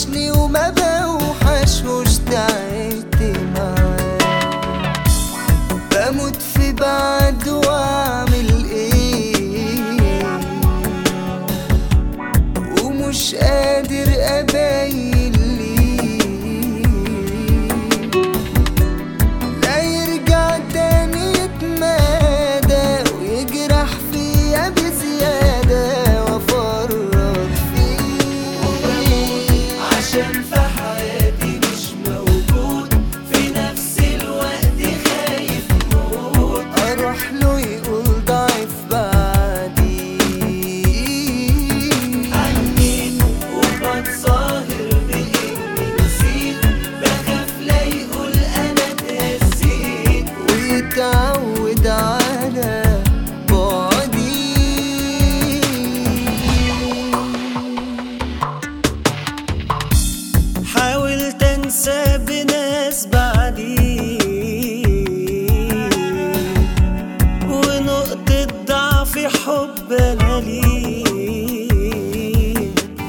وحشني وما بوحشهوش تعبت معاه بموت في بعد واعمل ايه ومش قادر ابين ليه لا يرجع تاني يتمادى ويجرح فيا بزيادة وافرط فيه عشان في حياتي مش موجود في نفس الوقت خايف موت اروح له يقول ضعيف بعدي عنيت وبتظاهر بإني نسيت بخاف لا يقول أنا اتهزيت ويتعود على بعدي حاولت انسى بناس بعدي ونقطة ضعف حب انا ليه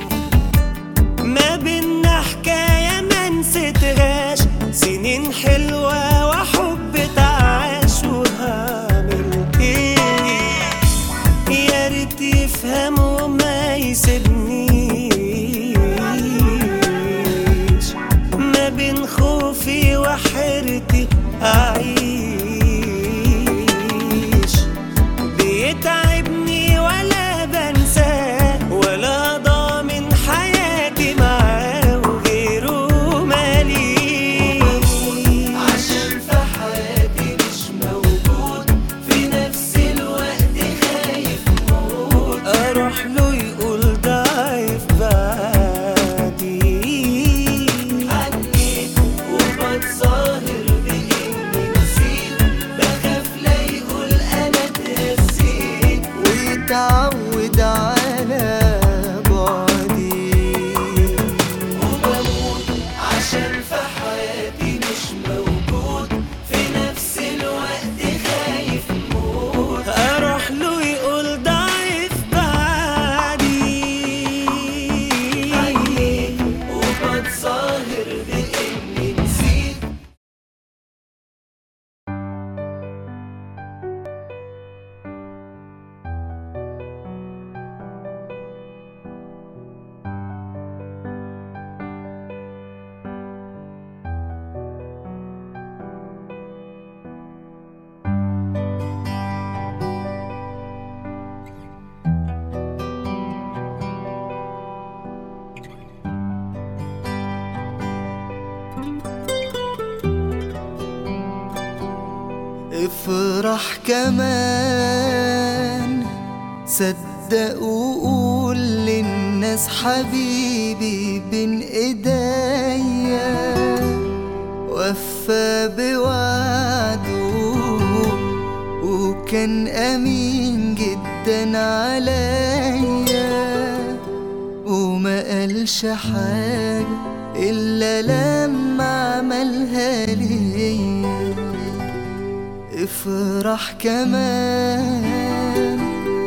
ما بينا حكاية ما نسيتهاش سنين حلوة وحب تعاش وهعمل ايه يا ريت يفهم وما يسيبنيش ما بين خوفي وحيرتي أعيش بيتعبني ولا بنساه ولا ضامن حياتي معاه وغيره ماليش عشان في حياتي مش موجود في نفس الوقت خايف موت اروح له يقول ضعيف بعدي عنيت وبتظاهر بإني نسيت بخاف لا يقول أنا اتهزيت ويتعود على بعدي وبموت عشان في حياتي مش موجود في نفس الوقت خايف موت اروح له يقول ضعيف بعدي عنيت وبتظاهر بإني نسيت افرح كمان صدق وقول للناس حبيبي بين ايديا وفى بوعده وكان امين جدا عليا وما قالش حاجة إلا لما عملها ليا افرح كمان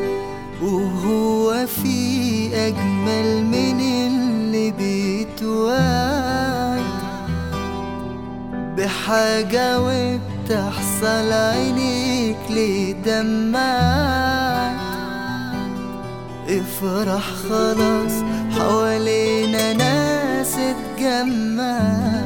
وهو في أجمل من اللي بيتوعد بحاجة وبتحصل عينيك ليه دمعت افرح خلاص حوالينا ناس اتجمعت